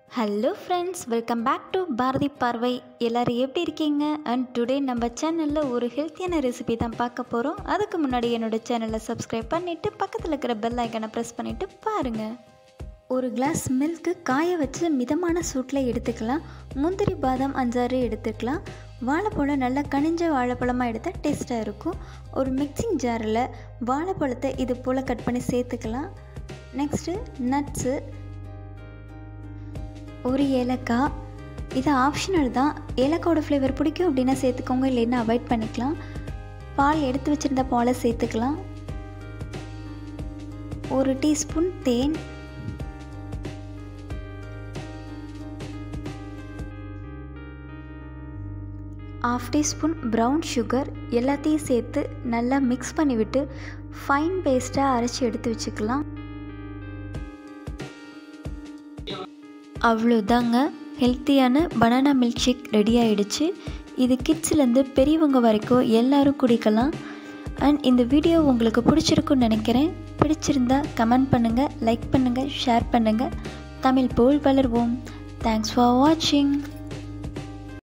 hello friends welcome back to Bharathi Paarvai எல்லோரும் எப்படி இருக்கீங்க அண்ட் டுடே நம்ம சேனலில் ஒரு ஹெல்த்தியான ரெசிபி தான் பார்க்க போகிறோம் அதுக்கு முன்னாடி என்னோடய சேனலை சப்ஸ்கிரைப் பண்ணிவிட்டு பக்கத்தில் இருக்கிற பெல் ஐக்கனை ப்ரெஸ் பண்ணிவிட்டு பாருங்கள் ஒரு கிளாஸ் மில்க்கு காய வச்சு மிதமான சூட்டில் எடுத்துக்கலாம் முந்திரி பாதாம் அஞ்சாறு எடுத்துக்கலாம் வாழைப்பழம் நல்லா கனிஞ்ச வாழைப்பழமாக எடுத்தால் டேஸ்ட்டாக இருக்கும் ஒரு மிக்சிங் ஜாரில் வாழைப்பழத்தை இது போல் கட் பண்ணி சேர்த்துக்கலாம் நெக்ஸ்ட்டு நட்ஸு ஒரு ஏலக்காய் இது ஆப்ஷனல் தான் ஏலக்காயோட ஃப்ளேவர் பிடிக்கும் அப்படின்னா சேர்த்துக்கோங்க இல்லைன்னா அவாய்ட் பண்ணிக்கலாம் பால் எடுத்து வச்சுருந்த பாலை சேர்த்துக்கலாம் ஒரு டீஸ்பூன் தேன் ஆஃப் டீஸ்பூன் ப்ரௌன் சுகர் எல்லாத்தையும் சேர்த்து நல்லா மிக்ஸ் பண்ணிவிட்டு ஃபைன் பேஸ்ட்டாக அரைச்சி எடுத்து வச்சுக்கலாம் அவ்வளோதாங்க ஹெல்த்தியான பனானா மில்க் ஷேக் ரெடி ஆகிடுச்சு இது கிட்ஸ்லேருந்து பெரியவங்க வரைக்கும் எல்லோரும் குடிக்கலாம் அண்ட் இந்த வீடியோ உங்களுக்கு பிடிச்சிருக்குன்னு நினைக்கிறேன் பிடிச்சிருந்தா கமெண்ட் பண்ணுங்கள் லைக் பண்ணுங்கள் ஷேர் பண்ணுங்கள் தமிழ் போல் வளர்வோம் தேங்க்ஸ் ஃபார் வாட்சிங்